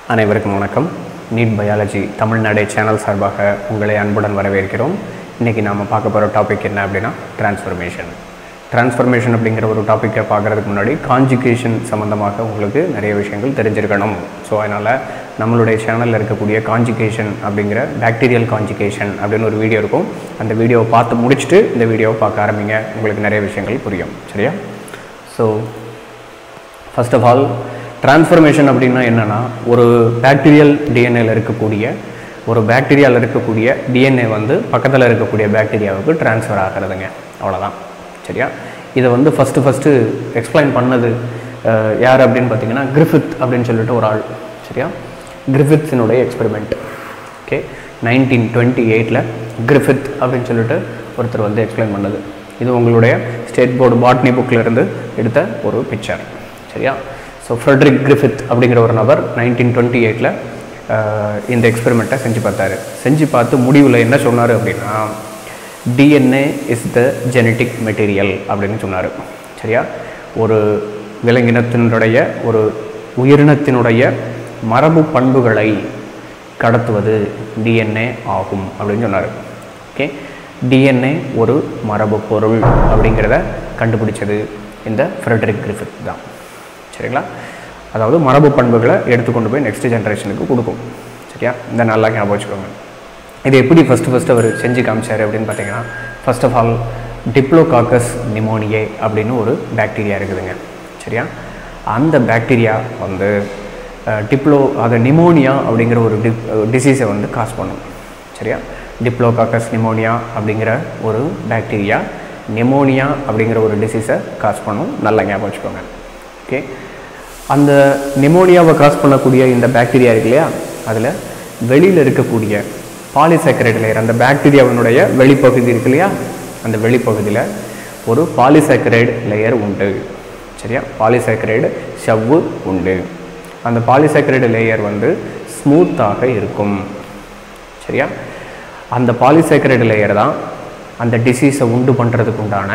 அனைவருக்கும் வணக்கம் NEET biology Tamil Nadu channel சார்பாக உங்களை அன்புடன் வரவேற்கிறோம் இன்றைக்கி நாம் பார்க்க போகிற டாபிக் என்ன அப்படின்னா டிரான்ஸ்ஃபர்மேஷன் டிரான்ஸ்ஃபர்மேஷன் அப்படிங்கிற ஒரு டாப்பிக்கை பார்க்குறதுக்கு முன்னாடி காஞ்சுகேஷன் சம்மந்தமாக உங்களுக்கு நிறைய விஷயங்கள் தெரிஞ்சிருக்கணும் ஸோ அதனால் நம்மளுடைய சேனலில் இருக்கக்கூடிய காஞ்சுகேஷன் அப்படிங்கிற பாக்டீரியல் காஞ்சுகேஷன் அப்படின்னு ஒரு வீடியோ இருக்கும் அந்த வீடியோவை பார்த்து முடிச்சுட்டு இந்த வீடியோவை பார்க்க ஆரம்பிங்க உங்களுக்கு நிறைய விஷயங்கள் புரியும் சரியா so first of all transformation அப்படின்னா என்னென்னா ஒரு பாக்டீரியல் டிஎன்ஏல இருக்கக்கூடிய ஒரு பாக்டீரியாவில் இருக்கக்கூடிய டிஎன்ஏ வந்து பக்கத்தில் இருக்கக்கூடிய பாக்டீரியாவுக்கு ட்ரான்ஸ்ஃபர் ஆகிறதுங்க அவ்வளோதான் சரியா இதை வந்து ஃபஸ்ட்டு ஃபஸ்ட்டு எக்ஸ்பிளைன் பண்ணது அஹ், யார் அப்படின்னு பார்த்தீங்கன்னா கிரிஃபித் அப்படின்னு சொல்லிட்டு ஒரு ஆள் சரியா கிரிஃபித்ஸினுடைய எக்ஸ்பெரிமெண்ட் ஓகே நைன்டீன் டுவெண்ட்டி எயிட்டில் கிரிஃபித் அப்படின்னு சொல்லிட்டு ஒருத்தர் வந்து எக்ஸ்பிளைன் பண்ணது இது உங்களுடைய ஸ்டேட் போர்டு பாட்னி புக்கில் இருந்து எடுத்த ஒரு பிக்சர் சரியா ஸோ ஃப்ரெட்ரிக் கிரிஃபித் அப்படிங்கிற ஒரு நபர் நைன்டீன் டுவெண்ட்டி எயிட்டில் இந்த எக்ஸ்பெரிமெண்ட்டை செஞ்சு பார்த்தாரு செஞ்சு பார்த்து முடிவில் என்ன சொன்னார் அப்படின்னா DNA is the genetic material அப்படின்னு சொன்னார் சரியா ஒரு விலங்கினத்தினுடைய ஒரு உயிரினத்தினுடைய மரபு பண்புகளை கடத்துவது டிஎன்ஏ ஆகும் அப்படின்னு சொன்னார் ஓகே டிஎன்ஏ ஒரு மரபு பொருள் அப்படிங்கிறத கண்டுபிடிச்சது இந்த ஃப்ரெட்ரிக் கிரிஃபித் தான் சரிங்களா அதாவது மரபு பண்புகளை எடுத்துக்கொண்டு போய் நெக்ஸ்ட் ஜென்ரேஷனுக்கு கொடுக்கும் சரியா இந்த நல்லா ஞாபகம் வச்சுக்கோங்க இது எப்படி ஃபஸ்ட்டு ஃபஸ்ட்டு அவர் செஞ்சு காமிச்சார் அப்படின்னு பார்த்தீங்கன்னா first of all Diplococcus pneumoniae அப்படின்னு ஒரு பாக்டீரியா இருக்குதுங்க சரியா அந்த பாக்டீரியா வந்து டிப்ளோ அது நிமோனியா அப்படிங்கிற ஒரு டி டிசீஸை வந்து காஸ் பண்ணும் சரியா டிப்ளோகாக்கஸ் நிமோனியா அப்படிங்கிற ஒரு பாக்டீரியா நிமோனியா அப்படிங்கிற ஒரு டிசீஸை காஸ் பண்ணும் நல்லா ஞாபகம் வச்சுக்கோங்க ஓகே அந்த நிமோனியாவை காஸ் பண்ணக்கூடிய இந்த பாக்டீரியா இருக்கு இல்லையா அதில் வெளியில் இருக்கக்கூடிய பாலிசாக்கரைடு லேயர் அந்த பாக்டீரியாவினுடைய வெளிப்பகுதி இருக்கு இல்லையா அந்த வெளிப்பகுதியில் ஒரு பாலிசாக்கரைடு லேயர் உண்டு சரியா பாலிசாக்கரைடு சவ்வு உண்டு அந்த பாலிசாக்கரைடு லேயர் வந்து ஸ்மூத்தாக இருக்கும் சரியா அந்த பாலிசாக்கரைடு லேயர் தான் அந்த டிசீஸை உண்டு பண்ணுறதுக்கு உண்டான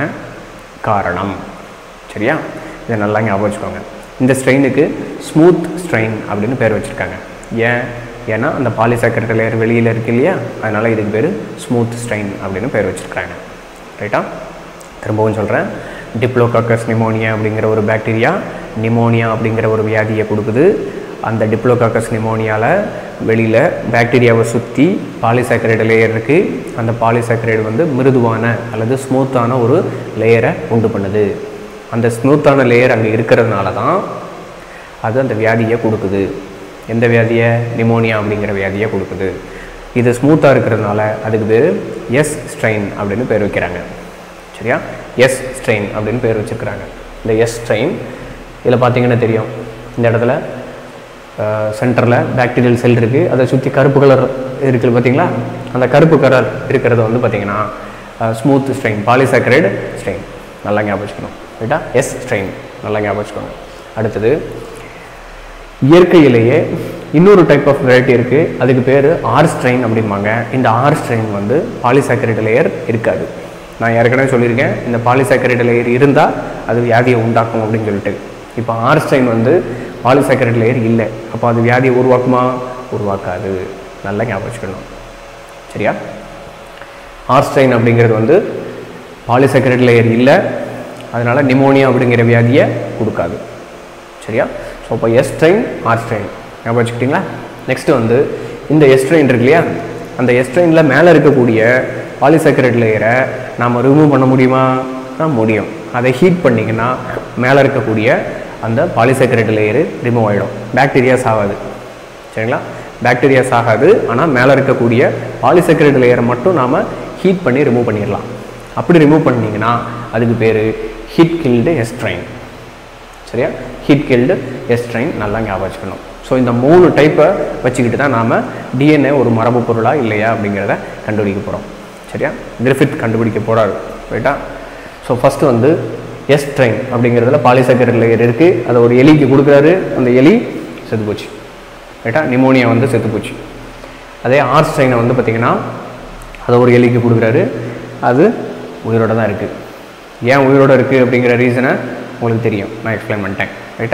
காரணம் சரியா இதை நல்லா ஞாபகம் வச்சுக்கோங்க இந்த ஸ்ட்ரெயினுக்கு ஸ்மூத் ஸ்ட்ரெயின் அப்படின்னு பேர் வச்சுருக்காங்க ஏன் ஏன்னா அந்த பாலிசாக்கரைடு லேயர் வெளியில் இருக்கு இல்லையா அதனால் இதுக்கு பேர் ஸ்மூத் ஸ்ட்ரெயின் அப்படின்னு பேர் வச்சுருக்காங்க ரைட்டா திரும்பவும் சொல்கிறேன் டிப்ளோகாக்கஸ் நிமோனியா அப்படிங்கிற ஒரு பாக்டீரியா நிமோனியா அப்படிங்கிற ஒரு வியாதியை கொடுக்குது அந்த டிப்ளோகாக்கஸ் நிமோனியாவில் வெளியில் பாக்டீரியாவை சுற்றி பாலிசாக்கரைடு லேயர் இருக்குது அந்த பாலிசாக்கரைடு வந்து மிருதுவான அல்லது ஸ்மூத்தான ஒரு லேயரை உண்டு பண்ணுது அந்த ஸ்மூத்தான லேயர் அங்கே இருக்கிறதுனால தான் அது அந்த வியாதியை கொடுக்குது எந்த வியாதியை நிமோனியா அப்படிங்கிற வியாதியை கொடுக்குது இது ஸ்மூத்தாக இருக்கிறதுனால அதுக்கு பேர் எஸ் ஸ்ட்ரெயின் அப்படின்னு பேர் வைக்கிறாங்க சரியா எஸ் ஸ்ட்ரெயின் அப்படின்னு பேர் வச்சுருக்கிறாங்க இந்த எஸ் ஸ்ட்ரெயின் இதில் பார்த்தீங்கன்னா தெரியும் இந்த இடத்துல சென்டரில் பாக்டீரியல் செல் இருக்குது அதை சுற்றி கருப்பு கலர் இருக்குது பார்த்தீங்களா அந்த கருப்பு கலர் இருக்கிறது வந்து பார்த்தீங்கன்னா ஸ்மூத் ஸ்ட்ரெயின் பாலிசாக்கரைடு ஸ்ட்ரெயின் நல்லா ஞாபகம் வச்சுக்கணும் ரைட்டா எஸ் ஸ்ட்ரெயின் நல்லா ஞாபகம் வச்சுக்கோங்க அடுத்தது இயற்கையிலேயே இன்னொரு டைப் ஆஃப் வெரைட்டி இருக்குது அதுக்கு பேர் ஆர் ஸ்ட்ரெயின் அப்படிம்பாங்க இந்த ஆர் ஸ்ட்ரெயின் வந்து பாலிசாக்கரைடு லேயர் இருக்காது நான் ஏற்கனவே சொல்லியிருக்கேன் இந்த பாலிசாக்கரைடு லேயர் இருந்தால் அது வியாதியை உண்டாக்கும் அப்படின்னு சொல்லிட்டு இப்போ ஆர் ஸ்ட்ரெயின் வந்து பாலிசாக்கரைடு லேயர் இல்லை அப்போ அது வியாதியை உருவாக்குமா உருவாக்காது நல்லா ஞாபகம் வச்சுக்கணும் சரியா ஆர் ஸ்ட்ரெயின் அப்படிங்கிறது வந்து பாலிசாக்கரைடு லேயர் இல்லை அதனால் நிமோனியா அப்படிங்கிற வியாதியை கொடுக்காது சரியா ஸோ அப்போ எஸ் ஸ்ட்ரெயின் ஆர் ஸ்ட்ரெயின் ஞாபகம் வச்சுக்கிட்டிங்களா நெக்ஸ்ட்டு வந்து இந்த எஸ் ஸ்ட்ரெயின் இருக்கு இல்லையா அந்த எஸ் ஸ்ட்ரெயினில் மேலே இருக்கக்கூடிய பாலிசாக்கரைட் லேயரை நாம் ரிமூவ் பண்ண முடியுமா ஆ, முடியும் அதை ஹீட் பண்ணிங்கன்னா மேலே இருக்கக்கூடிய அந்த பாலிசாக்கரைட் லேயரு ரிமூவ் ஆகிடும் பாக்டீரியாஸ் ஆகாது சரிங்களா பாக்டீரியாஸ் ஆகாது ஆனால் மேலே இருக்கக்கூடிய பாலிசாக்கரைட் லேயரை மட்டும் நாம் ஹீட் பண்ணி ரிமூவ் பண்ணிடலாம் அப்படி ரிமூவ் பண்ணிங்கன்னா அதுக்கு பேர் ஹீட் கில்டு எஸ்ட்ரைன் சரியா ஹீட் கில்டு எஸ்ட்ரைன் நல்லா ஞாபகம் வச்சுக்கணும் ஸோ இந்த மூணு டைப்பை வச்சுக்கிட்டு தான் நாம் டிஎன்ஏ ஒரு மரபு பொருளா இல்லையா அப்படிங்கிறத கண்டுபிடிக்க போகிறோம் சரியா கிரிஃபித் கண்டுபிடிக்க போகிறாரு ரைட்டா ஸோ ஃபஸ்ட்டு வந்து எஸ் ட்ரெயின் அப்படிங்கிறதுல பாலிசாக்கரைட் லேயர் இருக்குது அதை ஒரு எலிக்கு கொடுக்குறாரு அந்த எலி செத்து போச்சு ரைட்டா நிமோனியா வந்து செத்து போச்சு அதே ஆர் ஸ்ட்ரெயினை வந்து பார்த்திங்கன்னா அதை ஒரு எலிக்கு கொடுக்குறாரு அது உயிரோட தான் இருக்குது ஏன் உயிரோட இருக்குது அப்படிங்கிற ரீசனை உங்களுக்கு தெரியும் நான் எக்ஸ்பிளைன் பண்ணிட்டேன் ரைட்டா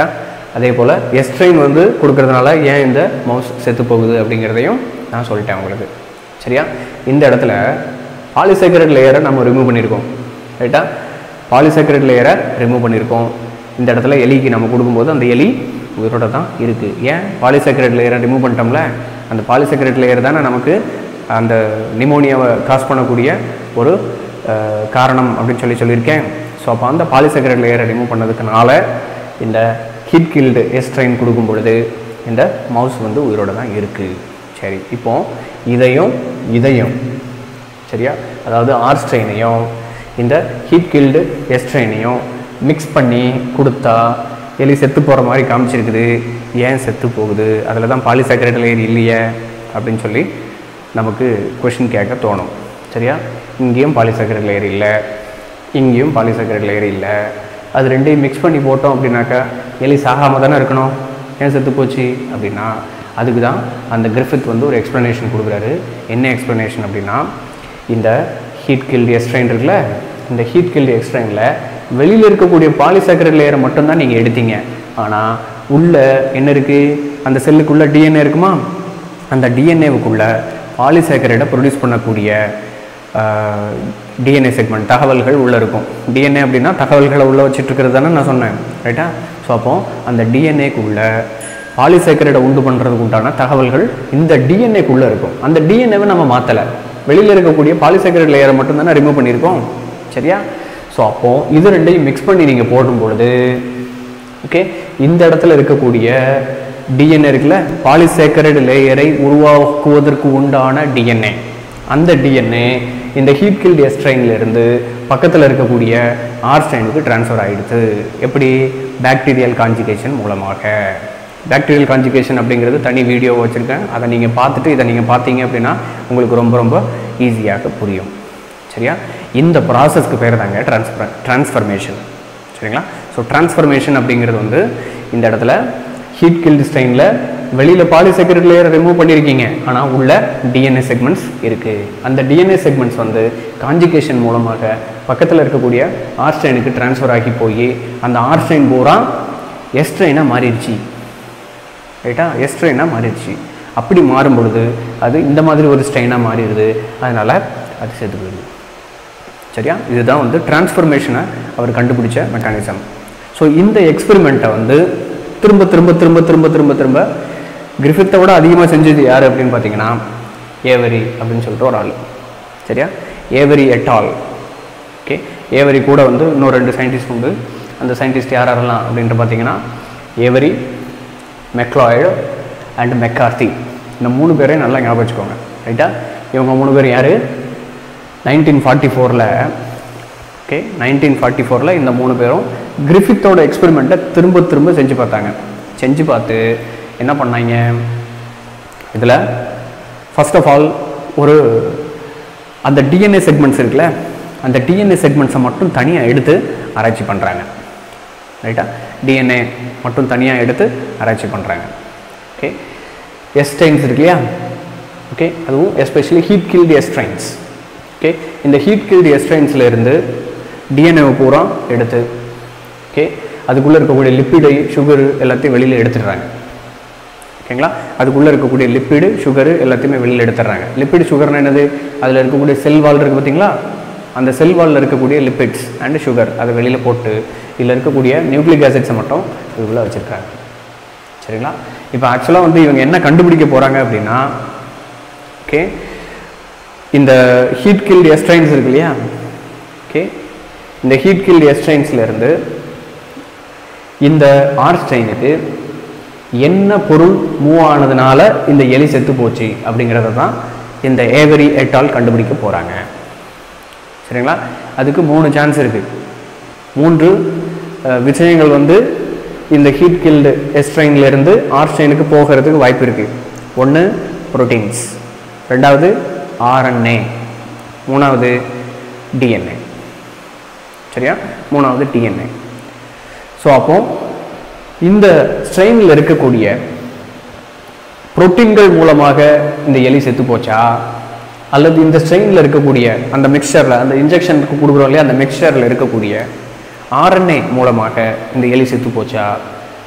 அதே போல் எஸ்ட்ரெயின் வந்து கொடுக்கறதுனால ஏன் இந்த மவுஸ் செத்து போகுது அப்படிங்கிறதையும் நான் சொல்லிட்டேன் உங்களுக்கு சரியா இந்த இடத்துல பாலிசேக்கரட் லேயரை நம்ம ரிமூவ் பண்ணியிருக்கோம் ரைட்டா பாலிசேக்கரட் லேயரை ரிமூவ் பண்ணியிருக்கோம் இந்த இடத்துல எலிக்கு நம்ம கொடுக்கும்போது அந்த எலி உயிரோட தான் இருக்குது ஏன் பாலிசேக்கரட் லேயரை ரிமூவ் பண்ணிட்டோம்ல அந்த பாலிசேக்கரட் லேயர் தானே நமக்கு அந்த நிமோனியாவை காஸ் பண்ணக்கூடிய ஒரு அஹ், காரணம் அப்படின்னு சொல்லி சொல்லியிருக்கேன் ஸோ அப்போ அந்த பாலிசேக்கரட் லேயரை ரிமூவ் பண்ணதுக்குனால இந்த ஹீட் கில்டு எஸ்ட்ரைன் கொடுக்கும் பொழுது இந்த மவுஸ் வந்து உயிரோட தான் இருக்குது சரி இப்போ இதையும் இதையும் சரியா அதாவது ஆர் ஸ்ட்ரெயினையும் இந்த ஹீட் கில்டு எஸ்ட்ரெயினையும் மிக்ஸ் பண்ணி கொடுத்தா எலி செத்து போகிற மாதிரி காமிச்சிருக்குது ஏன் செத்து போகுது அதில் தான் பாலிசாக்கரைட் லேயர் இல்லையே அப்படின்னு சொல்லி நமக்கு கொஷின் கேட்க தோணும் சரியா இங்கேயும் பாலிசாக்கரைட் லேயர் இல்லை இங்கேயும் பாலிசாக்கரைட் லேயர் இல்லை அது ரெண்டையும் மிக்ஸ் பண்ணி போட்டோம் அப்படின்னாக்கா எலி சாகாமல் தானே இருக்கணும் ஏன் செத்து போச்சு அப்படின்னா அதுக்கு தான் அந்த கிரிஃபித் வந்து ஒரு எக்ஸ்ப்ளனேஷன் கொடுக்குறாரு என்ன எக்ஸ்ப்ளனேஷன் அப்படின்னா இந்த ஹீட் கில்டு எக்ஸ்ட்ரைன் இருக்குல்ல இந்த ஹீட் கில்டு எக்ஸ்ட்ரைனில் வெளியில் இருக்கக்கூடிய பாலிசாக்கரைட் லேயரை மட்டும்தான் நீங்கள் எடுத்தீங்க ஆனால் உள்ள என்ன இருக்குது அந்த செல்லுக்குள்ளே டிஎன்ஏ இருக்குமா அந்த டிஎன்ஏவுக்குள்ள பாலிசாக்கரைடை ப்ரொடியூஸ் பண்ணக்கூடிய டிஎன்ஏ செக்மெண்ட் தகவல்கள் உள்ளே இருக்கும் டிஎன்ஏ அப்படின்னா தகவல்களை உள்ளே வச்சுட்டு இருக்கிறது தானே நான் சொன்னேன் ரைட்டா ஸோ அப்போ அந்த டிஎன்ஏக்குள்ள பாலிசேக்கரைடை உண்டு பண்ணுறதுக்கு உண்டான தகவல்கள் இந்த டிஎன்ஏக்குள்ளே இருக்கும் அந்த டிஎன்ஏவை நம்ம மாற்றலை வெளியில் இருக்கக்கூடிய பாலிசேக்கரைட் லேயரை மட்டும் தானே ரிமூவ் பண்ணியிருக்கோம் சரியா ஸோ அப்போது இது ரெண்டையும் மிக்ஸ் பண்ணி நீங்கள் போடும் பொழுது ஓகே இந்த இடத்துல இருக்கக்கூடிய டிஎன்ஏ இருக்குல்ல பாலிசேக்கரைடு லேயரை உருவாக்குவதற்கு உண்டான டிஎன்ஏ அந்த டிஎன்ஏ இந்த ஹீட் கில்ட் எஸ்ட்ரைன்ல இருந்து பக்கத்தில் இருக்கக்கூடிய ஆர் ஸ்ட்ரைனுக்கு ட்ரான்ஸ்ஃபர் ஆகிடுது எப்படி பாக்டீரியல் கான்ஜுகேஷன் மூலமாக பாக்டீரியல் கான்ஜுகேஷன் அப்படிங்கிறது தனி வீடியோ வச்சுருக்கேன் அதை நீங்கள் பார்த்துட்டு இதை நீங்கள் பார்த்தீங்க அப்படின்னா உங்களுக்கு ரொம்ப ரொம்ப ஈஸியாக புரியும் சரியா இந்த ப்ராசஸ்க்கு பேர் தாங்க ட்ரான்ஸ்ஃபர் ட்ரான்ஸ்ஃபர்மேஷன் சரிங்களா ஸோ ட்ரான்ஸ்ஃபர்மேஷன் அப்படிங்கிறது வந்து இந்த இடத்துல ஹீட் கில்டு ஸ்டைனில் வெளியில் பாலிசெக்ரெட் லேயரை ரிமூவ் பண்ணியிருக்கீங்க ஆனால் உள்ள டிஎன்ஏ செக்மெண்ட்ஸ் இருக்குது அந்த டிஎன்ஏ செக்மெண்ட்ஸ் வந்து காஞ்சிகேஷன் மூலமாக பக்கத்தில் இருக்கக்கூடிய ஆர்ஸ்டைனுக்கு ட்ரான்ஸ்ஃபர் ஆகி போய் அந்த ஆர்ஸ்டைன் பூரா எஸ்ட்ரைனாக மாறிடுச்சு ரைட்டா எஸ்ட்ரைனாக மாறிடுச்சு அப்படி மாறும் பொழுது அது இந்த மாதிரி ஒரு ஸ்ட்ரெயினாக மாறிடுது அதனால் அது செத்து போயிடுது சரியா இதுதான் வந்து டிரான்ஸ்ஃபர்மேஷனை அவர் கண்டுபிடிச்ச மெக்கானிசம் ஸோ இந்த எக்ஸ்பெரிமெண்ட்டை வந்து திரும்ப திரும்ப திரும்ப திரும்ப திரும்ப திரும்ப கிரிஃபித்தை விட அதிகமாக செஞ்சது யார் அப்படின்னு பார்த்தீங்கன்னா ஏவரி அப்படின்னு சொல்லிட்டு ஒரு ஆள் சரியா ஏவரி எட்டால் ஓகே ஏவரி கூட வந்து இன்னும் ரெண்டு சயின்டிஸ்ட் உண்டு அந்த சயின்டிஸ்ட் யார் யாரெல்லாம் அப்படின்ட்டு பார்த்தீங்கன்னா ஏவரி மெக்லாய்டு அண்ட் மெக்கார்த்தி இந்த மூணு பேரையும் நல்லா ஞாபகம் வச்சுக்கோங்க ரைட்டா இவங்க மூணு பேர் யார் நைன்டீன் ஃபார்ட்டி ஃபோரில் ஓகே நைன்டீன் ஃபார்ட்டி ஃபோரில் இந்த மூணு பேரும் கிரிஃபித்தோட எக்ஸ்பெரிமெண்ட்டை திரும்ப திரும்ப செஞ்சு பார்த்தாங்க செஞ்சு பார்த்து என்ன பண்ணாங்க இதில் ஃபர்ஸ்ட் ஆஃப் ஆல் ஒரு அந்த டிஎன்ஏ செக்மெண்ட்ஸ் இருக்குல்ல அந்த டிஎன்ஏ செக்மெண்ட்ஸை மட்டும் தனியாக எடுத்து ஆராய்ச்சி பண்ணுறாங்க ரைட்டா டிஎன்ஏ மட்டும் தனியாக எடுத்து ஆராய்ச்சி பண்ணுறாங்க ஓகே எஸ்டைன்ஸ் இருக்கு இல்லையா ஓகே அதுவும் especially heat killed S strains okay இந்த ஹீட் கில்டு எஸ்ட்ரைன்ஸில் இருந்து டிஎன்ஏவை பூரா எடுத்து ஓகே அதுக்குள்ளே இருக்கக்கூடிய லிப்பிடு சுகரு எல்லாத்தையும் வெளியில் எடுத்துடுறாங்க ஓகேங்களா அதுக்குள்ளே இருக்கக்கூடிய லிப்பிடு சுகரு எல்லாத்தையுமே வெளியில் எடுத்துடுறாங்க லிப்பிடு சுகர்னா என்னது அதில் இருக்கக்கூடிய செல் வால் இருக்குது பார்த்தீங்களா அந்த செல் வாலில் இருக்கக்கூடிய லிப்பிட்ஸ் அண்ட் சுகர் அதை வெளியில் போட்டு இதில் இருக்கக்கூடிய நியூக்ளிக் ஆசிட்ஸை மட்டும் இதுக்குள்ளே வச்சுருக்காங்க சரிங்களா இப்போ ஆக்சுவலாக வந்து இவங்க என்ன கண்டுபிடிக்க போகிறாங்க அப்படின்னா ஓகே இந்த ஹீட் கில்டு எஸ்ட்ரைன்ஸ் இருக்கு இல்லையா ஓகே இந்த ஹீட் கில்டு எஸ்ட்ரைன்ஸ்ல இருந்து இந்த ஆர் ஸ்ட்ரெயினுக்கு என்ன பொருள் மூவ் ஆனதுனால இந்த எலி செத்து போச்சு அப்படிங்கிறத தான் இந்த ஏவரி எட்டால் கண்டுபிடிக்க போகிறாங்க சரிங்களா அதுக்கு மூணு சான்ஸ் இருக்குது மூன்று அஹ், விஷயங்கள் வந்து இந்த ஹீட் கில்டு எஸ்ட்ரைன்லேருந்து ஆர்ஸ்ட்ரைனுக்கு போகிறதுக்கு வாய்ப்பு இருக்குது ஒன்று புரோட்டீன்ஸ் ரெண்டாவது ஆர்என்ஏ மூணாவது டிஎன்ஏ சரியா மூணாவது டிஎன்ஏ ஸோ அப்போ இந்த ஸ்ட்ரெயினில் இருக்கக்கூடிய புரோட்டீன்கள் மூலமாக இந்த எலி செத்து போச்சா அல்லது இந்த ஸ்ட்ரெயினில் இருக்கக்கூடிய அந்த மிக்சரில் அந்த இன்ஜெக்ஷனுக்கு கொடுக்குறோம் இல்லையா அந்த மிக்சரில் இருக்கக்கூடிய ஆர்என்ஏ மூலமாக இந்த எலி செத்து போச்சா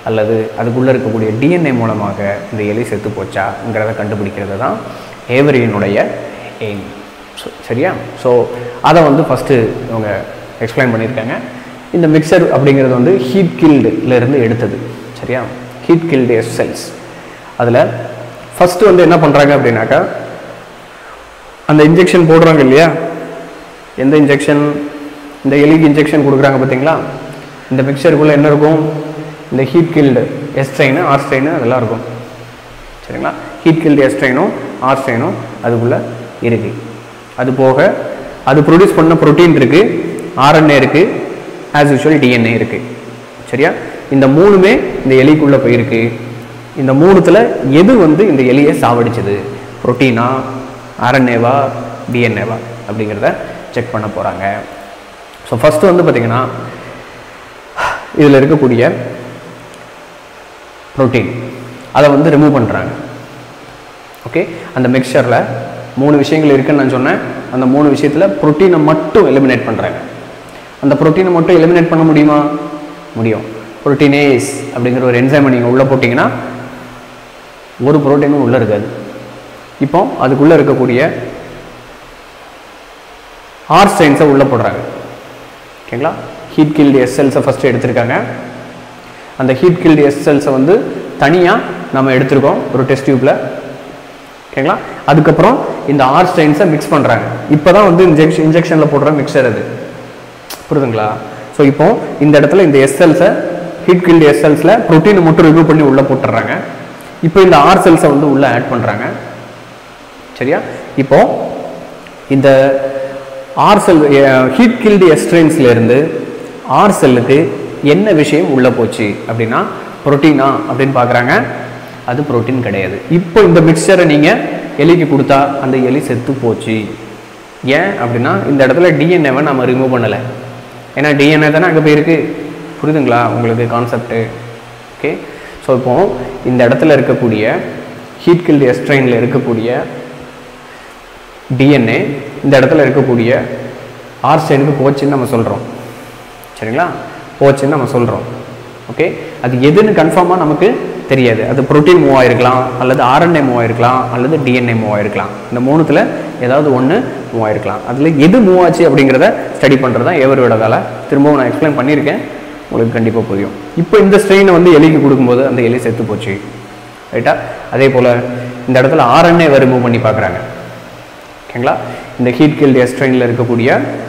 அல்லது அதுக்குள்ளே இருக்கக்கூடிய டிஎன்ஏ மூலமாக இந்த எலி செத்து போச்சாங்கிறத கண்டுபிடிக்கிறது தான் ஏவரியினுடைய எய்ம் சரியா ஸோ அதை வந்து ஃபஸ்ட்டு இவங்க எக்ஸ்பிளைன் பண்ணியிருக்காங்க இந்த மிக்சர் அப்படிங்கிறது வந்து ஹீட் கில்டுலேருந்து எடுத்தது சரியா ஹீட் கில்டு எஸ் செல்ஸ் அதில் ஃபஸ்ட்டு வந்து என்ன பண்ணுறாங்க அப்படின்னாக்கா அந்த இன்ஜெக்ஷன் போடுறாங்க இல்லையா எந்த இன்ஜெக்ஷன் இந்த எலிக்கு இன்ஜெக்ஷன் கொடுக்குறாங்க பார்த்தீங்களா இந்த மிக்சருக்குள்ளே என்ன இருக்கும் இந்த ஹீட் கில்டு எஸ்ட்ரைனு ஆர்ஸ்ட்ரைனு அதெல்லாம் இருக்கும் சரிங்களா ஹீட் கில்டு எஸ்ட்ரைனும் ஆர்ஸ்ட்ரைனும் அதுக்குள்ளே இருக்குது அது போக அது ப்ரொடியூஸ் பண்ண ப்ரோட்டீன் இருக்குது ஆர்என்ஏ இருக்குது ஆஸ் யூஷுவல் டிஎன்ஏ இருக்குது சரியா இந்த மூணுமே இந்த எலிக்குள்ளே போயிருக்கு இந்த மூணுத்தில் எது வந்து இந்த எலியை சாவடிச்சது ப்ரோட்டீனா ஆர்என்ஏவா டிஎன்ஏவா அப்படிங்கிறத செக் பண்ண போகிறாங்க ஸோ ஃபஸ்ட்டு வந்து பார்த்திங்கன்னா இதில் இருக்கக்கூடிய ப்ரோட்டீன் அதை வந்து ரிமூவ் பண்ணுறாங்க ஓகே அந்த மிக்சரில் மூணு விஷயங்கள் இருக்குன்னு நான் சொன்னேன் அந்த மூணு விஷயத்தில் ப்ரோட்டீனை மட்டும் எலிமினேட் பண்ணுறாங்க அந்த ப்ரோட்டீனை மட்டும் எலிமினேட் பண்ண முடியுமா முடியும் ப்ரோட்டீனேஸ் அப்படிங்கிற ஒரு என்சைமை நீங்கள் உள்ளே போட்டிங்கன்னா ஒரு ப்ரோட்டீனும் உள்ளே இருக்காது இப்போ அதுக்குள்ளே இருக்கக்கூடிய ஆர் சயின்ஸை உள்ளே போடுறாங்க ஓகேங்களா ஹீட் கில்டு எஸ் செல்ஸை ஃபஸ்ட்டு எடுத்திருக்காங்க அந்த ஹீட் கில்டு எஸ் செல்ஸை வந்து தனியாக நம்ம எடுத்திருக்கோம் ஒரு டெஸ்ட் டியூப்பில் ஓகேங்களா அதுக்கப்புறம் இந்த ஆர் ஸ்டைன்ஸை மிக்ஸ் பண்ணுறாங்க இப்போ தான் வந்து இன்ஜெக்ஷன் இன்ஜெக்ஷனில் போடுற மிக்சர் அது புரியுதுங்களா ஸோ இப்போ இந்த இடத்துல இந்த எஸ்எல்ஸை ஹீட் கில்டு எஸ்எல்ஸில் ப்ரோட்டீனை மட்டும் ரிமூவ் பண்ணி உள்ளே போட்டுடுறாங்க இப்போ இந்த ஆர் செல்ஸை வந்து உள்ளே ஆட் பண்ணுறாங்க சரியா இப்போ இந்த ஆர் செல் ஹீட் கில்டு எஸ்ட்ரெயின்ஸ்லேருந்து ஆர் செல்லுக்கு என்ன விஷயம் உள்ளே போச்சு அப்படின்னா ப்ரோட்டீனா அப்படின்னு பார்க்குறாங்க அது ப்ரோட்டீன் கிடையாது இப்போ இந்த மிக்சரை நீங்கள் எலிக்கு கொடுத்தா அந்த எலி செத்து போச்சு ஏன் அப்படின்னா இந்த இடத்துல டிஎன்ஏவை நம்ம ரிமூவ் பண்ணலை ஏன்னா டிஎன்ஏ தானே அங்கே போயிருக்கு புரியுதுங்களா உங்களுக்கு கான்செப்ட்டு ஓகே ஸோ இப்போ இந்த இடத்துல இருக்கக்கூடிய ஹீட் கில்டு எஸ்ட்ரைனில் இருக்கக்கூடிய டிஎன்ஏ இந்த இடத்துல இருக்கக்கூடிய ஆர்ஸ்டைனுக்கு போச்சுன்னு நம்ம சொல்கிறோம் சரிங்களா போச்சுன்னு நம்ம சொல்கிறோம் ஓகே அது எதுன்னு கன்ஃபார்மாக நமக்கு தெரியாது அது ப்ரோட்டீன் மூவ் ஆயிருக்கலாம் அல்லது ஆர்என்ஏ மூவ் ஆயிருக்கலாம் அல்லது டிஎன்ஏ மூவ் ஆயிருக்கலாம் இந்த மூணுத்தில் ஏதாவது ஒன்று மூவ் ஆயிருக்கலாம் அதில் எது மூவ் ஆச்சு அப்படிங்கிறத ஸ்டடி பண்ணுறது தான் எவரோட வேலை திரும்பவும் நான் எக்ஸ்பிளைன் பண்ணியிருக்கேன் உங்களுக்கு கண்டிப்பாக புரியும் இப்போ இந்த ஸ்ட்ரெயினை வந்து எலிக்கு கொடுக்கும்போது அந்த எலி செத்து போச்சு ரைட்டா அதே போல் இந்த இடத்துல ஆர்என்ஏ ரிமூவ் பண்ணி பார்க்குறாங்க ஓகேங்களா இந்த ஹீட் கில்டு எஸ்ட்ரெயினில் இருக்கக்கூடிய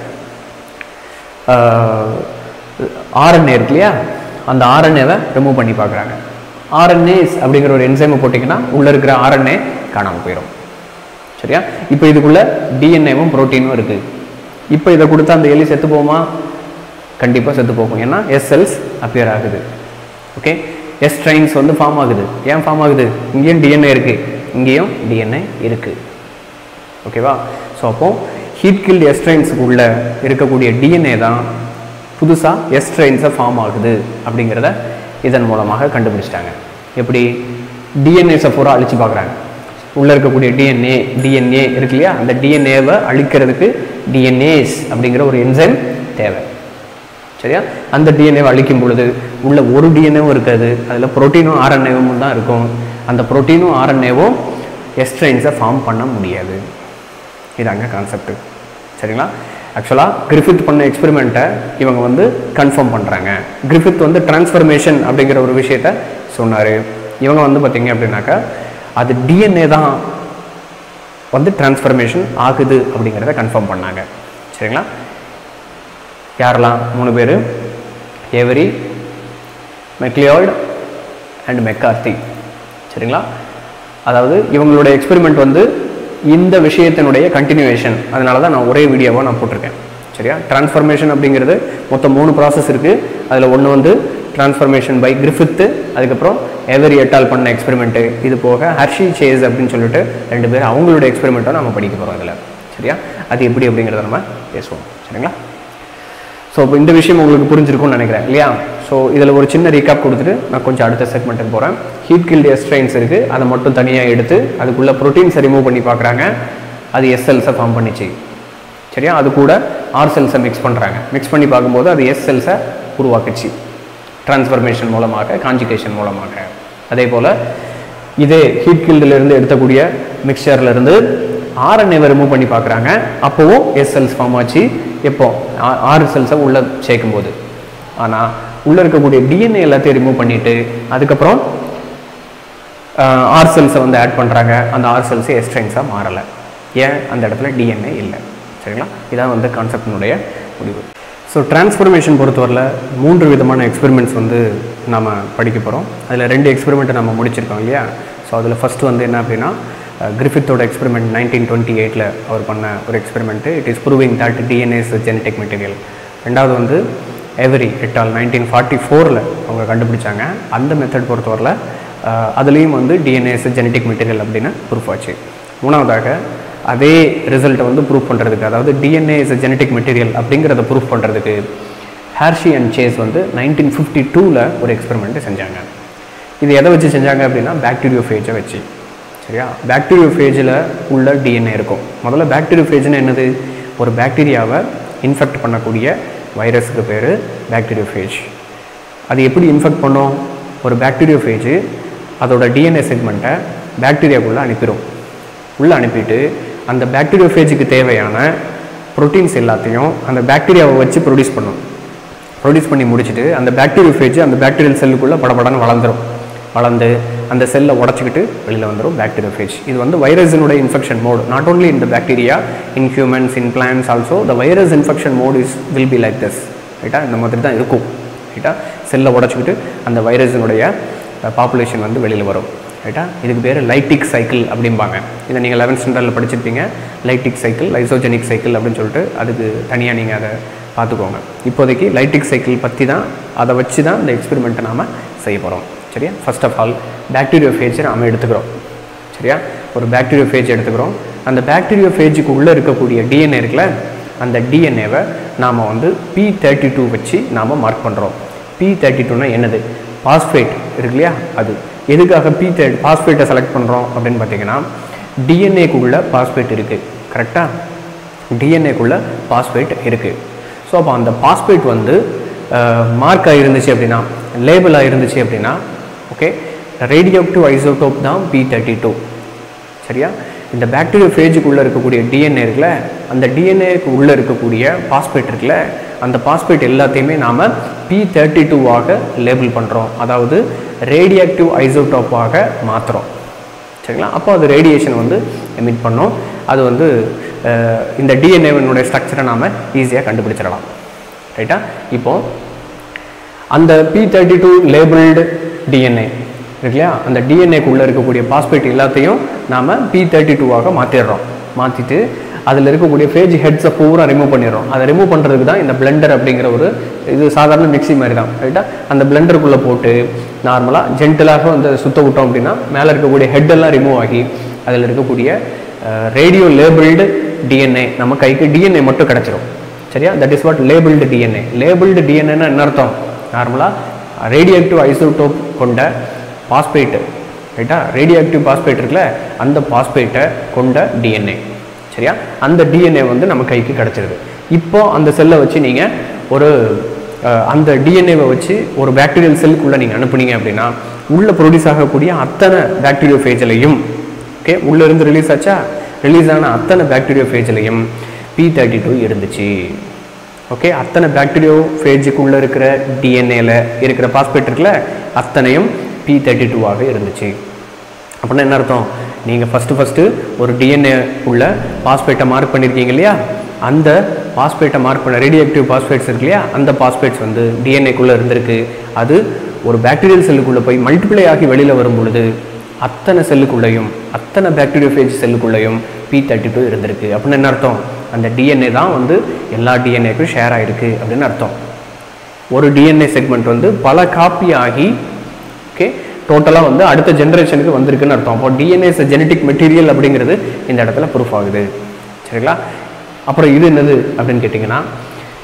ஆர்என்ஏ இருக்கு இல்லையா அந்த ஆர்என்ஏவை ரிமூவ் பண்ணி பார்க்குறாங்க ஆர்என்ஏஸ் அப்படிங்கிற ஒரு என்சைமை போட்டிங்கன்னா உள்ளே இருக்கிற ஆர்என்ஏ காணாமல் போயிடும் சரியா இப்போ இதுக்குள்ளே டிஎன்ஏவும் ப்ரோட்டீனும் இருக்குது இப்போ இதை கொடுத்தா அந்த எலி செத்து போகுமா கண்டிப்பாக செத்து போகும் ஏன்னா எஸ் செல்ஸ் அப்பியர் ஆகுது ஓகே எஸ் ட்ரைன்ஸ் வந்து ஃபார்ம் ஆகுது ஏன் ஃபார்ம் ஆகுது இங்கேயும் டிஎன்ஏ இருக்குது இங்கேயும் டிஎன்ஏ இருக்குது ஓகேவா ஸோ அப்போது ஹீட் கில்டு எஸ்ட்ரைன்ஸுக்கு உள்ள இருக்கக்கூடிய டிஎன்ஏ தான் புதுசாக எஸ்ட்ரைன்ஸை ஃபார்ம் ஆகுது அப்படிங்கிறத இதன் மூலமாக கண்டுபிடிச்சிட்டாங்க எப்படி டிஎன்ஏஸை பூரா அழிச்சு பார்க்குறாங்க உள்ளே இருக்கக்கூடிய டிஎன்ஏ டிஎன்ஏ இருக்கு இல்லையா அந்த டிஎன்ஏவை அழிக்கிறதுக்கு டிஎன்ஏஸ் அப்படிங்கிற ஒரு என்சைம் தேவை சரியா அந்த டிஎன்ஏவை அழிக்கும் பொழுது உள்ள ஒரு டிஎன்ஏவும் இருக்காது அதில் ப்ரோட்டீனும் ஆர்என்ஏவும் தான் இருக்கும் அந்த ப்ரோட்டீனும் ஆர்என்ஏவும் எஸ்ட்ரைன்ஸை ஃபார்ம் பண்ண முடியாது இதாங்க கான்செப்ட் சரிங்களா ஆக்சுவலாக கிரிஃபித் பண்ண எக்ஸ்பெரிமெண்ட்டை இவங்க வந்து கன்ஃபார்ம் பண்ணுறாங்க கிரிஃபித் வந்து டிரான்ஸ்ஃபர்மேஷன் அப்படிங்கிற ஒரு விஷயத்த சொன்னார் இவங்க வந்து பார்த்தீங்க அப்படின்னாக்கா அது டிஎன்ஏ தான் வந்து டிரான்ஸ்ஃபர்மேஷன் ஆகுது அப்படிங்கிறத கன்ஃபார்ம் பண்ணாங்க சரிங்களா யாரெல்லாம் மூணு பேர் ஏவரி மெக்லியாய்டு அண்ட் மெக்கார்த்தி சரிங்களா அதாவது இவங்களோட எக்ஸ்பெரிமெண்ட் வந்து இந்த விஷயத்தினுடைய கண்டினியூவேஷன் அதனால தான் நான் ஒரே வீடியோவாக நான் போட்டிருக்கேன் சரியா டிரான்ஸ்ஃபர்மேஷன் அப்படிங்கிறது மொத்தம் மூணு ப்ராசஸ் இருக்குது அதில் ஒன்று வந்து டிரான்ஸ்ஃபர்மேஷன் பை கிரிஃபித்து அதுக்கப்புறம் எவரி எட்டால் பண்ண எக்ஸ்பெரிமெண்ட்டு இது போக ஹர்ஷி சேஸ் அப்படின்னு சொல்லிட்டு ரெண்டு பேர் அவங்களோட எக்ஸ்பெரிமெண்ட்டும் நம்ம படிக்க போகிறோம் அதில் சரியா அது எப்படி அப்படிங்கிறத நம்ம பேசுவோம் சரிங்களா ஸோ இப்போ இந்த விஷயம் உங்களுக்கு புரிஞ்சிருக்கும்னு நினைக்கிறேன் இல்லையா ஸோ இதில் ஒரு சின்ன ரீகாப் கொடுத்துட்டு நான் கொஞ்சம் அடுத்த செக்மெண்ட்டுக்கு போகிறேன் ஹீட் கில்டு எஸ்ட்ரைன்ஸ் இருக்குது அதை மட்டும் தனியாக எடுத்து அதுக்குள்ளே ப்ரோட்டீன்ஸை ரிமூவ் பண்ணி பார்க்குறாங்க அது எஸ் செல்ஸை ஃபார்ம் பண்ணிச்சு சரியா அது கூட ஆர் செல்ஸை மிக்ஸ் பண்ணுறாங்க மிக்ஸ் பண்ணி பார்க்கும்போது அது எஸ் செல்ஸை உருவாக்குச்சு டிரான்ஸ்ஃபர்மேஷன் மூலமாக காஞ்சிகேஷன் மூலமாக அதே போல் இதே ஹீட் இருந்து எடுத்தக்கூடிய mixture-ல இருந்து ஆர்என்ஏவை ரிமூவ் பண்ணி பார்க்குறாங்க அப்போவும் எஸ் செல்ஸ் ஃபார்ம் ஆச்சு எப்போ ஆ- ஆறு செல்ஸை உள்ளே சேர்க்கும் போது ஆனால் உள்ளே இருக்கக்கூடிய டிஎன்ஏ எல்லாத்தையும் ரிமூவ் பண்ணிட்டு அதுக்கப்புறம் ஆர் செல்ஸை வந்து ஆட் பண்ணுறாங்க அந்த ஆர் செல்ஸ் எஸ்ட்ரைன்ஸாக மாறலை ஏன் அந்த இடத்துல டிஎன்ஏ இல்லை சரிங்களா இதான் வந்து கான்செப்டினுடைய முடிவு ஸோ டிரான்ஸ்ஃபர்மேஷன் பொறுத்தவரையில் மூன்று விதமான எக்ஸ்பெரிமெண்ட்ஸ் வந்து நம்ம படிக்க போகிறோம் அதில் ரெண்டு எக்ஸ்பெரிமெண்ட்டை நம்ம முடிச்சிருக்கோம் இல்லையா ஸோ அதில் ஃபஸ்ட்டு வந்து என்ன அப்படின்னா கிரிஃபித்தோட எக்ஸ்பெரிமெண்ட் நைன்டீன் டுவெண்ட்டி எயிட்டில் அவர் பண்ண ஒரு experiment it is proving that DNA's genetic material ரெண்டாவது வந்து எவரி எட்டால் நைன்டீன் ஃபார்ட்டி ஃபோரில் அவங்க கண்டுபிடிச்சாங்க அந்த மெத்தட் பொறுத்தவரையில் அதுலேயும் வந்து டிஎன்ஏஸ் ஜெனட்டிக் மெட்டீரியல் அப்படின்னு ப்ரூஃப் ஆச்சு மூணாவதாக அதே ரிசல்ட்டை வந்து ப்ரூஃப் பண்ணுறதுக்கு அதாவது டிஎன்ஏ இஸ் ஜெனட்டிக் மெட்டீரியல் அப்படிங்கிறத ப்ரூஃப் பண்ணுறதுக்கு ஹேர்ஷி அண்ட் சேஸ் வந்து நைன்டீன் ஃபிஃப்டி டூவில் ஒரு எக்ஸ்பெரிமெண்ட் செஞ்சாங்க இது எதை வச்சு செஞ்சாங்க அப்படின்னா பாக்டீரியோஃபேஜை வச்சு சரியா பாக்டீரியோஃபேஜில் உள்ள டிஎன்ஏ இருக்கும் முதல்ல பாக்டீரியோஃபேஜ்னு என்னது ஒரு பாக்டீரியாவை இன்ஃபெக்ட் பண்ணக்கூடிய வைரஸுக்கு பேர் பாக்டீரியோஃபேஜ் அது எப்படி இன்ஃபெக்ட் பண்ணும் ஒரு பாக்டீரியோஃபேஜ் அதோட டிஎன்ஏ செக்மெண்ட்டை பாக்டீரியாக்குள்ளே அனுப்பிடும் உள்ளே அனுப்பிட்டு அந்த பாக்டீரியோஃபேஜுக்கு தேவையான ப்ரோட்டீன்ஸ் எல்லாத்தையும் அந்த பாக்டீரியாவை வச்சு ப்ரொடியூஸ் பண்ணும் ப்ரொடியூஸ் பண்ணி முடிச்சுட்டு அந்த பாக்டீரியோஃபேஜ் அந்த பாக்டீரியல் செல்லுக்குள்ளே படபடன்னு வளர்ந்துரும் வளர்ந்து அந்த செல்லை உடச்சிக்கிட்டு வெளியில் வந்துடும் பாக்டீரியோஃபேஜ் இது வந்து வைரஸினுடைய infection mode not only in the bacteria in humans in plants also the virus infection mode is will be like this ரைட்டா இந்த மாதிரி தான் இருக்கும் ரைட்டா செல்லை உடச்சிக்கிட்டு அந்த வைரஸினுடைய பாப்புலேஷன் வந்து வெளியில் வரும் ரைட்டா இதுக்கு பேர் லைட்டிக் சைக்கிள் அப்படிம்பாங்க இதை நீங்கள் லெவன்த் ஸ்டாண்டர்டில் படிச்சிருப்பீங்க லைட்டிக் சைக்கிள் லைசோஜெனிக் சைக்கிள் அப்படின்னு சொல்லிட்டு அதுக்கு தனியாக நீங்கள் அதை பார்த்துக்கோங்க இப்போதைக்கு லைட்டிக் சைக்கிள் பற்றி தான் அதை வச்சு தான் இந்த எக்ஸ்பெரிமெண்ட்டை நாம் செய்ய போகிறோம் சரியா ஃபர்ஸ்ட் ஆஃப் ஆல் பாக்டீரியோஃபேஜை நாம் எடுத்துக்கிறோம் சரியா ஒரு பாக்டீரியோஃபேஜ் எடுத்துக்கிறோம் அந்த பாக்டீரியோஃபேஜுக்கு உள்ளே இருக்கக்கூடிய டிஎன்ஏ இருக்குல்ல அந்த டிஎன்ஏவை நாம் வந்து பி தேர்ட்டி டூ வச்சு நாம் மார்க் பண்ணுறோம் பி தேர்ட்டி டூனா என்னது பாஸ்பேட் இருக்கு இல்லையா அது எதுக்காக பி தேர்ட் பாஸ்பேட்டை செலக்ட் பண்ணுறோம் அப்படின்னு பார்த்தீங்கன்னா டிஎன்ஏக்குள்ளே பாஸ்பேட் இருக்குது கரெக்டாக டிஎன்ஏக்குள்ளே பாஸ்பேட் இருக்குது ஸோ அப்போ அந்த பாஸ்பேட் வந்து மார்க்காக இருந்துச்சு அப்படின்னா லேபிளாக இருந்துச்சு அப்படின்னா ஓகே ரேடியோக்டிவ் ஐசோடோப் தான் பி தேர்ட்டி டூ சரியா இந்த பாக்டீரியா ஃபேஜுக்குள்ளே இருக்கக்கூடிய டிஎன்ஏ இருக்குல்ல அந்த டிஎன்ஏக்கு உள்ளே இருக்கக்கூடிய பாஸ்பேட் இருக்குல்ல அந்த பாஸ்பேட் எல்லாத்தையுமே நாம் பி தேர்ட்டி டூவாக லேபிள் பண்ணுறோம் அதாவது ரேடியாக்டிவ் ஐசோடோப்பாக மாற்றுறோம் சரிங்களா அப்போ அது ரேடியேஷன் வந்து எமிட் பண்ணோம் அது வந்து அஹ், இந்த டிஎன்ஏவினுடைய ஸ்ட்ரக்சரை நாம் ஈஸியாக கண்டுபிடிச்சிடலாம் ரைட்டா இப்போ அந்த P thirty two labelled DNA இருக்கு இல்லையா அந்த டிஎன்ஏக்குள்ளே இருக்கக்கூடிய பாஸ்பேட் எல்லாத்தையும் நாம் பி தேர்ட்டி டூவாக மாற்றிடுறோம் மாற்றிட்டு அதில் இருக்கக்கூடிய ஃபேஜ் ஹெட்ஸை பூரா ரிமூவ் பண்ணிடுறோம் அதை ரிமூவ் பண்ணுறதுக்கு தான் இந்த பிளெண்டர் அப்படிங்கிற ஒரு இது சாதாரண மிக்ஸி மாதிரி தான் ரைட்டா அந்த பிளெண்டருக்குள்ளே போட்டு நார்மலாக ஜென்டலாக வந்து அதை சுத்த விட்டோம் அப்படின்னா மேலே இருக்கக்கூடிய ஹெட்டெல்லாம் ரிமூவ் ஆகி அதில் இருக்கக்கூடிய ரேடியோ லேபிள்டு டிஎன்ஏ நம்ம கைக்கு டிஎன்ஏ மட்டும் கிடச்சிரும் சரியா that is what labelled DNA labelled டிஎன்ஏன்னா என்ன அர்த்தம் நார்மலாக ரேடியோஆக்டிவ் ஐசோடோப் கொண்ட பாஸ்பேட்டு ரைட்டா ரேடியோஆக்டிவ் பாஸ்பேட் இருக்குல்ல அந்த பாஸ்பேட்டை கொண்ட டிஎன்ஏ சரியா அந்த டிஎன்ஏ வந்து நம்ம கைக்கு கிடச்சிருது இப்போ அந்த செல்லை வச்சு நீங்கள் ஒரு அஹ், அந்த டிஎன்ஏவை வச்சு ஒரு பாக்டீரியல் செல்லுக்குள்ளே நீங்கள் அனுப்புனீங்க அப்படின்னா உள்ளே ப்ரொடியூஸ் ஆகக்கூடிய அத்தனை பாக்டீரியோ ஃபேஜ்லையும் ஓகே உள்ளே இருந்து ரிலீஸ் ஆச்சா ரிலீஸ் ஆன அத்தனை பாக்டீரியோ ஃபேஜ்லையும் பி தேர்ட்டி டூ இருந்துச்சு ஓகே அத்தனை பாக்டீரியோ ஃபேஜுக்குள்ளே இருக்கிற டிஎன்ஏல இருக்கிற பாஸ்பேட் இருக்குல்ல அத்தனையும் பி தேர்ட்டி டூவாக இருந்துச்சு அப்படின்னா என்ன அர்த்தம் நீங்கள் ஃபஸ்ட்டு ஃபஸ்ட்டு ஒரு டிஎன்ஏ உள்ள பாஸ்பேட்டை மார்க் பண்ணியிருக்கீங்க இல்லையா அந்த பாஸ்பேட்டை மார்க் பண்ண ரேடியோஆக்டிவ் பாஸ்பேட்ஸ் இருக்கு இல்லையா அந்த பாஸ்பேட்ஸ் வந்து டிஎன்ஏக்குள்ளே இருந்திருக்கு அது ஒரு பாக்டீரியல் செல்லுக்குள்ளே போய் மல்டிப்ளை ஆகி வெளியில் வரும் பொழுது அத்தனை செல்லுக்குள்ளேயும் அத்தனை பாக்டீரியோஃபேஜ் செல்லுக்குள்ளேயும் பி தேர்ட்டி டூ இருந்திருக்கு அப்படின்னு என்ன அர்த்தம் அந்த டிஎன்ஏ தான் வந்து எல்லா டிஎன்ஏக்கும் ஷேர் ஆகிருக்கு அப்படின்னு அர்த்தம் ஒரு டிஎன்ஏ செக்மெண்ட் வந்து பல காப்பி ஆகி ஓகே டோட்டலாக வந்து அடுத்த ஜென்ரேஷனுக்கு வந்திருக்குன்னு அர்த்தம் அப்போ டிஎன்ஏ ஜெனட்டிக் மெட்டீரியல் அப்படிங்கிறது இந்த இடத்துல ப்ரூஃப் ஆகுது சரிங்களா அப்புறம் இது என்னது அப்படின்னு கேட்டிங்கன்னா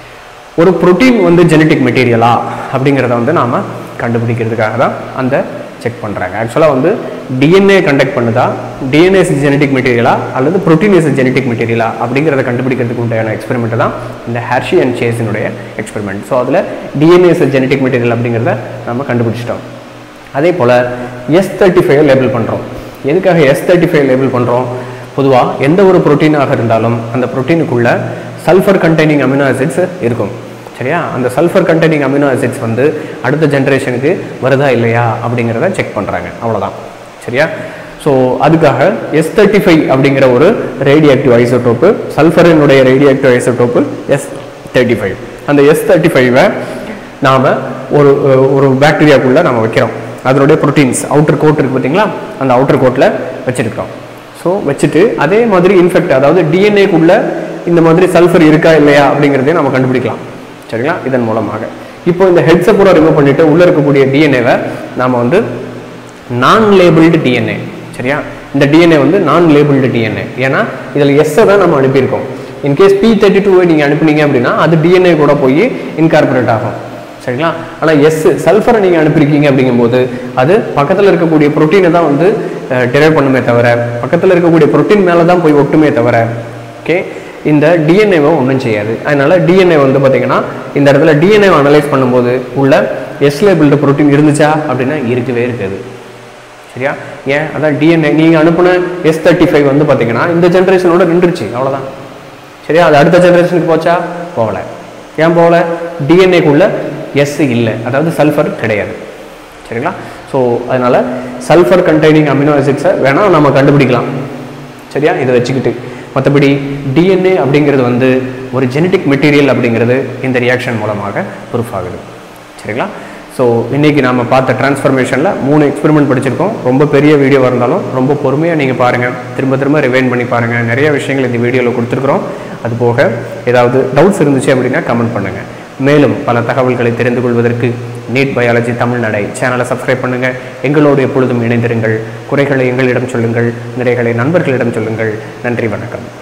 ஒரு புரோட்டீன் வந்து ஜெனட்டிக் மெட்டீரியலா அப்படிங்கிறத வந்து நாம் கண்டுபிடிக்கிறதுக்காக தான் அந்த செக் பண்ணுறாங்க ஆக்சுவலாக வந்து டிஎன்ஏ கண்டக்ட் பண்ணுதா டிஎன்ஏ ஜெனட்டிக் மெட்டீரியலா அல்லது ப்ரோட்டீன் இஸ் ஜெனட்டிக் மெட்டீரியலா அப்படிங்கிறத கண்டுபிடிக்கிறதுக்கு உண்டான எக்ஸ்பெரிமெண்ட் தான் இந்த ஹேர்ஷி அண்ட் சேஸினுடைய எக்ஸ்பெரிமெண்ட் ஸோ அதில் டிஎன்ஏ இஸ் ஜெனட்டிக் மெட்டீரியல் அப்படிங்கிறத நம்ம கண்டுபிடிச்சிட்டோம் அதே போல் எஸ் தேர்ட்டி ஃபைவ் லேபிள் பண்ணுறோம் எதுக்காக எஸ் தேர்ட்டி ஃபைவ் லேபிள் பண்ணுறோம் பொதுவாக எந்த ஒரு ப்ரோட்டீனாக இருந்தாலும் அந்த ப்ரோட்டீனுக்குள்ள சல்ஃபர் கண்டெய்னிங் அமினோ ஆசிட்ஸ் இருக்கும் சரியா அந்த சல்ஃபர் கண்டெய்னிங் அமினோ ஆசிட்ஸ் வந்து அடுத்த ஜென்ரேஷனுக்கு வருதா இல்லையா அப்படிங்கிறத செக் பண்ணுறாங்க அவ்வளோதான் சரியா ஸோ அதுக்காக எஸ் தேர்ட்டி ஃபைவ் அப்படிங்கிற ஒரு ரேடியோ ஆக்டிவ் ஐசோடோப்பு சல்ஃபரினுடைய radioactive isotope S thirty five அந்த எஸ் தேர்ட்டி ஃபைவை நாம் ஒரு ஒரு பாக்டீரியாக்குள்ளே நம்ம வைக்கிறோம் அதனுடைய ப்ரோட்டீன்ஸ் அவுட்டர் கோட் இருக்குது பார்த்தீங்களா அந்த அவுட்டர் கோட்டில் வச்சுருக்கோம் ஸோ வச்சுட்டு அதே மாதிரி இன்ஃபெக்ட் அதாவது டிஎன்ஏக்குள்ளே இந்த மாதிரி சல்ஃபர் இருக்கா இல்லையா அப்படிங்கிறதையும் நம்ம கண்டுபிடிக்கலாம் சரிங்களா இதன் மூலமாக இப்போ இந்த ஹெட்ஸை பூரா ரிமூவ் பண்ணிவிட்டு உள்ளே இருக்கக்கூடிய டிஎன்ஏவை நாம் வந்து நான் லேபிள்டு டிஎன்ஏ சரியா இந்த டிஎன்ஏ வந்து நான் லேபிள்டு டிஎன்ஏ ஏன்னா இதில் எஸ்ஸை தான் நம்ம அனுப்பியிருக்கோம் இன்கேஸ் பி தேர்ட்டி டூவை நீங்கள் அனுப்புனீங்க அப்படின்னா அது டிஎன்ஏ கூட போய் இன்கார்பரேட் ஆகும் சரிங்களா ஆனால் எஸ் சல்ஃபரை நீங்கள் அனுப்பியிருக்கீங்க அப்படிங்கும்போது அது பக்கத்தில் இருக்கக்கூடிய ப்ரோட்டீனை தான் வந்து டெரைவ் பண்ணுமே தவிர பக்கத்தில் இருக்கக்கூடிய ப்ரோட்டீன் மேலே தான் போய் ஒட்டுமே தவிர ஓகே இந்த டிஎன்ஏவை ஒன்றும் செய்யாது அதனால டிஎன்ஏ வந்து பார்த்தீங்கன்னா இந்த இடத்துல டிஎன்ஏவை அனலைஸ் பண்ணும்போது உள்ள எஸ் லேபிள்டு ப்ரோட்டீன் இருந்துச்சா அப்படின்னா இருக்கவே இருக்காது சரியா ஏன் அதான் டிஎன்ஏ நீங்கள் அனுப்புன எஸ் தேர்ட்டி ஃபைவ் வந்து பார்த்தீங்கன்னா இந்த ஜென்ரேஷனோட நின்றுச்சு அவ்வளோதான் சரியா அது அடுத்த ஜென்ரேஷனுக்கு போச்சா போகல ஏன் போகல டிஎன்ஏக்குள்ள எஸ் இல்லை அதாவது சல்ஃபர் கிடையாது சரிங்களா ஸோ அதனால சல்ஃபர் கண்டெய்னிங் அமினோ ஆசிட்ஸை வேணால் நம்ம கண்டுபிடிக்கலாம் சரியா இதை வச்சுக்கிட்டு மற்றபடி டிஎன்ஏ அப்படிங்கிறது வந்து ஒரு ஜெனட்டிக் மெட்டீரியல் அப்படிங்கிறது இந்த ரியாக்ஷன் மூலமாக ப்ரூஃப் ஆகுது சரிங்களா ஸோ இன்றைக்கி நாம் பார்த்த டிரான்ஸ்ஃபர்மேஷனில் மூணு எக்ஸ்பெரிமெண்ட் படிச்சிருக்கோம் ரொம்ப பெரிய வீடியோவாக இருந்தாலும் ரொம்ப பொறுமையாக நீங்கள் பாருங்கள் திரும்ப திரும்ப ரிவைன் பண்ணி பாருங்கள் நிறைய விஷயங்கள் இந்த வீடியோவில் கொடுத்துருக்குறோம் அது போக ஏதாவது டவுட்ஸ் இருந்துச்சு அப்படின்னா கமெண்ட் பண்ணுங்கள் மேலும் பல தகவல்களை தெரிந்து கொள்வதற்கு நீட் பயாலஜி தமிழ்நடை சேனலை சப்ஸ்கிரைப் பண்ணுங்கள் எங்களோடு எப்பொழுதும் இணைந்திருங்கள் குறைகளை எங்களிடம் சொல்லுங்கள் நிறைகளை நண்பர்களிடம் சொல்லுங்கள் நன்றி வணக்கம்